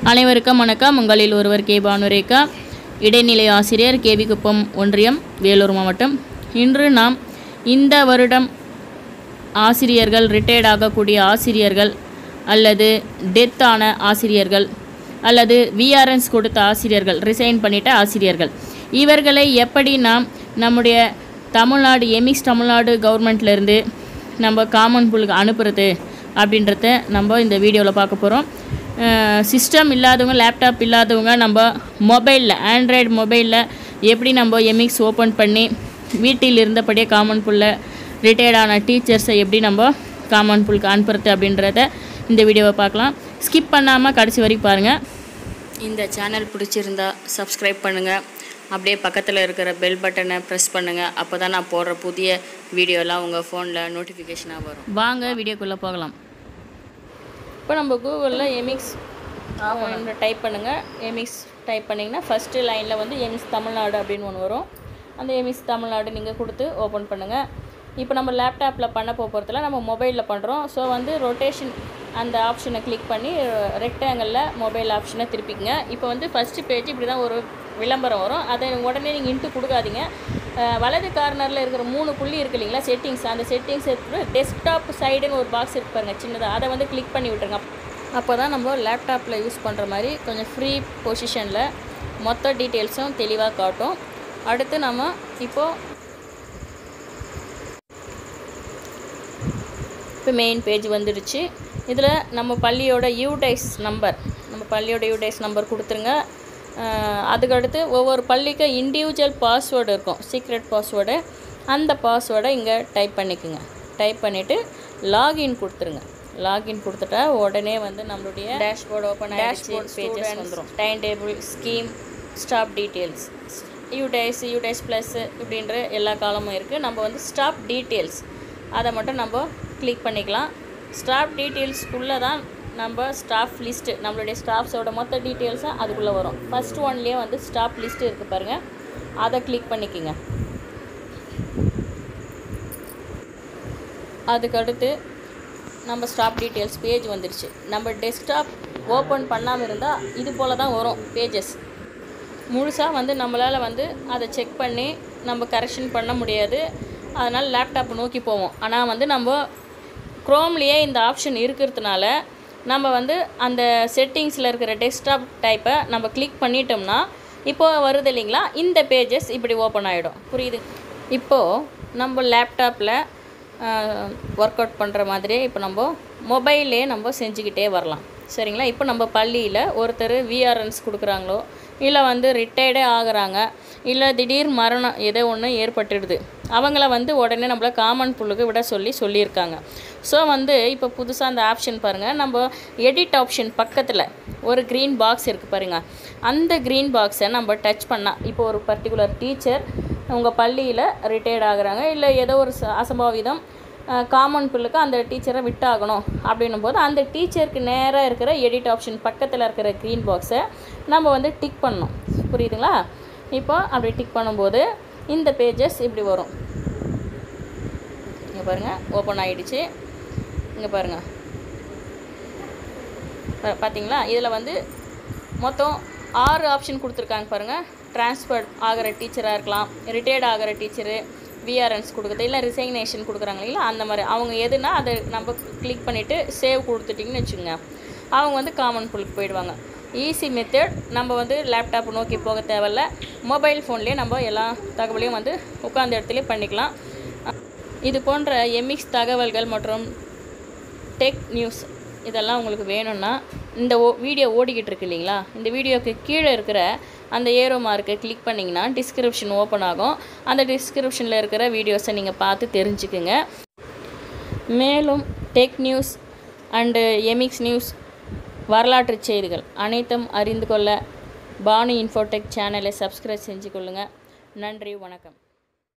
அனைவருக்கும் வணக்கம் உங்களில் ஒருவர் கே பானுரேகா இடைநிலை ஆசிரியர் கேவி குப்பம் ஒன்றியம் வேலூர் மாவட்டம் இன்று நாம் இந்த வருடம் ஆசிரியர்கள் ரிட்டையர்ட் ஆகக்கூடிய ஆசிரியர்கள் அல்லது டெத் ஆன ஆசிரியர்கள் அல்லது விஆர்என்ஸ் கொடுத்த ஆசிரியர்கள் ரிசைன் பண்ணிட்ட ஆசிரியர்கள் இவர்களை எப்படி நாம் நம்முடைய தமிழ்நாடு எமிக்ஸ் தமிழ்நாடு கவர்மெண்ட்லேருந்து நம்ம காமன் புல்லுக்கு அனுப்புறது அப்படின்றத நம்ம இந்த வீடியோவில் பார்க்க போகிறோம் சிஸ்டம் இல்லாதவங்க லேப்டாப் இல்லாதவங்க நம்ம மொபைலில் ஆண்ட்ராய்டு மொபைலில் எப்படி நம்ம எமிக்ஸ் ஓப்பன் பண்ணி வீட்டில் இருந்தபடியே காமன் புல்ல ரிட்டையர்டான டீச்சர்ஸை எப்படி நம்ம காமன் புல்க்கு அனுப்புறது அப்படின்றத இந்த வீடியோவை பார்க்கலாம் ஸ்கிப் பண்ணாமல் கடைசி வரைக்கும் பாருங்கள் இந்த சேனல் பிடிச்சிருந்தா சப்ஸ்கிரைப் பண்ணுங்கள் அப்படியே பக்கத்தில் இருக்கிற பெல் பட்டனை ப்ரெஸ் பண்ணுங்கள் அப்போ தான் நான் போடுற புதிய வீடியோலாம் உங்கள் ஃபோனில் நோட்டிஃபிகேஷனாக வரும் வாங்க வீடியோக்குள்ளே போகலாம் இப்போ நம்ம கூகுளில் எமிக்ஸ் டைப் பண்ணுங்கள் எமிக்ஸ் டைப் பண்ணிங்கன்னா ஃபஸ்ட்டு லைனில் வந்து எமிக்ஸ் தமிழ்நாடு அப்படின்னு ஒன்று வரும் அந்த எமிக்ஸ் தமிழ்நாடு நீங்கள் கொடுத்து ஓப்பன் பண்ணுங்கள் இப்போ நம்ம லேப்டாப்பில் பண்ண போகிறதுல நம்ம மொபைலில் பண்ணுறோம் ஸோ வந்து ரொட்டேஷன் அந்த ஆப்ஷனை கிளிக் பண்ணி ரெக்டாங்கிளில் மொபைல் ஆப்ஷனை திருப்பிக்கங்க இப்போ வந்து ஃபஸ்ட்டு பேஜ் இப்படி தான் ஒரு விளம்பரம் வரும் அதை உடனே நீங்கள் இன்ட்டு கொடுக்காதீங்க அஹ் வலது கார்னரில் இருக்கிற மூணு புள்ளி இருக்கு இல்லைங்களா செட்டிங்ஸ் அந்த செட்டிங்ஸ் எடுத்து டெஸ்க்டாப் சைடுன்னு ஒரு பாக்ஸ் இருக்கு பாருங்க சின்னதாக அதை வந்து கிளிக் பண்ணி விட்டுருங்க அப்போ தான் நம்ம லேப்டாப்பில் யூஸ் பண்ணுற மாதிரி கொஞ்சம் ஃப்ரீ பொசிஷனில் மொத்த டீட்டெயில்ஸும் தெளிவாக காட்டும் அடுத்து நம்ம இப்போது இப்போ மெயின் பேஜ் வந்துடுச்சு இதில் நம்ம பள்ளியோட யூடைஸ் நம்பர் நம்ம பள்ளியோட யூடைஸ் நம்பர் கொடுத்துருங்க அஹ் அதுக்கடுத்து ஒவ்வொரு பள்ளிக்கும் இண்டிவிஜுவல் பாஸ்வேர்டு இருக்கும் சீக்ரெட் பாஸ்வேர்டு அந்த பாஸ்வேர்டை இங்கே டைப் பண்ணிக்கோங்க டைப் பண்ணிவிட்டு லாகின் கொடுத்துருங்க லாகின் கொடுத்துட்டா உடனே வந்து நம்மளுடைய டேஷ்போர்டு ஓப்பன் டேஷ்போர்ட் பேஜஸ் வந்துடும் time table scheme stop details UDISE UDISE plus இப்படின்ற எல்லா காலமும் இருக்குது நம்ம வந்து ஸ்டாப் டீட்டெயில்ஸ் அதை மட்டும் நம்ம கிளிக் பண்ணிக்கலாம் ஸ்டாஃப் டீட்டெயில்ஸ்க்குள்ளே தான் நம்ம ஸ்டாஃப் லிஸ்ட்டு நம்மளுடைய ஸ்டாஃப்ஸோட மொத்த டீட்டெயில்ஸும் அதுக்குள்ளே வரும் ஃபஸ்ட் ஒன்லேயே வந்து ஸ்டாஃப் லிஸ்ட்டு இருக்குது பாருங்கள் அதை கிளிக் பண்ணிக்கோங்க அதுக்கடுத்து நம்ம ஸ்டாஃப் டீட்டெயில்ஸ் பேஜ் வந்துருச்சு நம்ம டெஸ்க்டாப் ஓப்பன் பண்ணாமல் இருந்தால் இது போல் தான் வரும் பேஜஸ் முழுசாக வந்து நம்மளால் வந்து அதை செக் பண்ணி நம்ம கரெக்ஷன் பண்ண முடியாது அதனால் லேப்டாப் நோக்கி போவோம் ஆனால் வந்து நம்ம க்ரோம்லேயே இந்த ஆப்ஷன் இருக்கிறதுனால நம்ம வந்து அந்த செட்டிங்ஸில் இருக்கிற டெஸ்க்டாப் டைப்பை நம்ம கிளிக் பண்ணிட்டோம்னா இப்போது வருது இல்லைங்களா இந்த பேஜஸ் இப்படி ஓப்பன் ஆகிடும் புரியுது இப்போது நம்ம லேப்டாப்பில் ஒர்க் அவுட் பண்ணுற மாதிரியே இப்போ நம்ம மொபைல்லே நம்ம செஞ்சுக்கிட்டே வரலாம் சரிங்களா இப்போ நம்ம பள்ளியில் ஒருத்தர் விஆர்என்ஸ் கொடுக்குறாங்களோ இல்லை வந்து ரிட்டையர்டே ஆகுறாங்க இல்லை திடீர் மரணம் ஏதோ ஒன்று ஏற்பட்டுடுது அவங்கள வந்து உடனே நம்மள காமன் புல்லுக்கு விட சொல்லி சொல்லியிருக்காங்க ஸோ வந்து இப்போ புதுசாக அந்த ஆப்ஷன் பாருங்கள் நம்ம எடிட் ஆப்ஷன் பக்கத்தில் ஒரு க்ரீன் பாக்ஸ் இருக்குது பாருங்கள் அந்த க்ரீன் பாக்ஸை நம்ம டச் பண்ணால் இப்போ ஒரு பர்டிகுலர் டீச்சர் உங்கள் பள்ளியில் ரிட்டையர்ட் ஆகுறாங்க இல்லை ஏதோ ஒரு ச- அசம்பாவிதம் காமன் புல்லுக்கு அந்த டீச்சரை விட்டாகணும் அப்படின்னும் போது அந்த டீச்சருக்கு நேராக இருக்கிற எடிட் ஆப்ஷன் பக்கத்தில் இருக்கிற க்ரீன் பாக்ஸை நம்ம வந்து டிக் பண்ணணும் புரியுதுங்களா இப்போ அப்படி டிக் பண்ணும்போது இந்த பேஜஸ் இப்படி வரும் இங்கே பாருங்கள் ஓப்பன் ஆகிடுச்சு இங்கே பாருங்கள் பா- பார்த்தீங்களா இதில் வந்து மொத்தம் ஆறு ஆப்ஷன் கொடுத்துருக்காங்க பாருங்கள் ட்ரான்ஸ்ஃபர் ஆகிற டீச்சராக இருக்கலாம் ரிட்டையர்ட் ஆகிற டீச்சரு விஆர்என்ஸ் கொடுக்குறது இல்லை ரிசைக்னேஷன் கொடுக்குறாங்க இல்லைங்களா அந்த மாதிரி அவங்க எதுனா அதை நம்ம கிளிக் பண்ணிவிட்டு சேவ் கொடுத்துட்டிங்கன்னு வச்சுக்கோங்க அவங்க வந்து காமன் புல்லுக்கு போயிடுவாங்க ஈஸி மெத்தட் நம்ம வந்து லேப்டாப் நோக்கி போக தேவையில்ல மொபைல் ஃபோன்லேயே நம்ம எல்லா தகவலையும் வந்து உட்காந்த இடத்துலையே பண்ணிக்கலாம் இது போன்ற எமிக்ஸ் தகவல்கள் மற்றும் டெக் நியூஸ் இதெல்லாம் உங்களுக்கு வேணும்னா இந்த ஓ வீடியோ ஓடிக்கிட்டு இருக்கு இல்லைங்களா இந்த வீடியோக்கு கீழே இருக்கிற அந்த ஏரோ மார்க்கை கிளிக் பண்ணிங்கன்னா டிஸ்கிரிப்ஷன் ஓப்பன் ஆகும் அந்த டிஸ்கிரிப்ஷனில் இருக்கிற வீடியோஸை நீங்கள் பார்த்து தெரிஞ்சுக்குங்க மேலும் டெக் நியூஸ் அண்டு எமிக்ஸ் நியூஸ் வரலாற்று செய்திகள் அனைத்தும் அறிந்து கொள்ள பானு இன்ஃபோடெக் சேனலை சப்ஸ்கிரைப் செஞ்சு கொள்ளுங்கள் நன்றி வணக்கம்